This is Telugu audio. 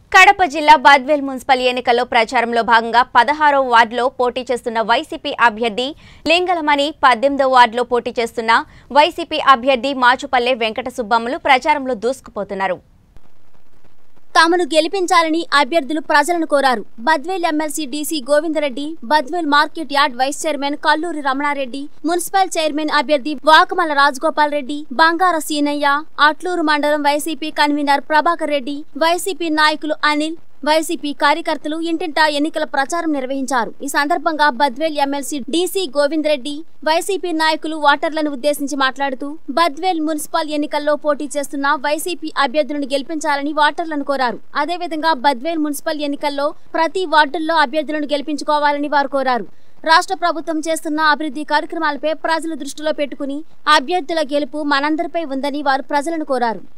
కడప జిల్లా బద్వేల్ మున్సిపల్ ఎన్నికల్లో ప్రచారంలో భాగంగా పదహారో వార్డులో పోటీ చేస్తున్న వైసీపీ అభ్యర్థి లింగలమణి పద్దెనిమిదో వార్డులో పోటీ చేస్తున్న వైసీపీ అభ్యర్థి మాచుపల్లె వెంకట సుబ్బమ్మలు ప్రచారంలో దూసుకుపోతున్నారు తామును గెలిపించాలని అభ్యర్థులు ప్రజలను కోరారు Badvel MLC DC Govindareddy Badvel market yard vice chairman Kalluri Ramanareddy municipal chairman అభ్యర్థి వాకమల రాజగోపాల్ రెడ్డి బంగార సీనయ్య అట్లూరు మండలం YCP convener Prabhakar Reddy YCP నాయకులు అనిల్ వైసీపీ కార్యకర్తలు ఇంటింటా ఎన్నికల ప్రచారం నిర్వహించారు ఈ సందర్భంగా Badvel MLC DC Govindareddy YCP నాయకులు ఓటర్లను ఉద్దేశించి మాట్లాడుతూ బద్వేల్ మున్సిపల్ ఎన్నికల్లో పోటీ చేస్తున్న వైసీపీ అభ్యర్థులను గెలిపించాలని ఓటర్లను కోరారు అదేవిధంగా బద్వేల్ మున్సిపల్ ఎన్నికల్లో ప్రతి వార్డుల్లో అభ్యర్థులను గెలిపించుకోవాలని వారు కోరారు రాష్ట్ర ప్రభుత్వం చేస్తున్న అభివృద్ధి కార్యక్రమాలపై ప్రజలు దృష్టిలో పెట్టుకుని అభ్యర్థుల గెలుపు మనందరిపై ఉందని వారు ప్రజలను కోరారు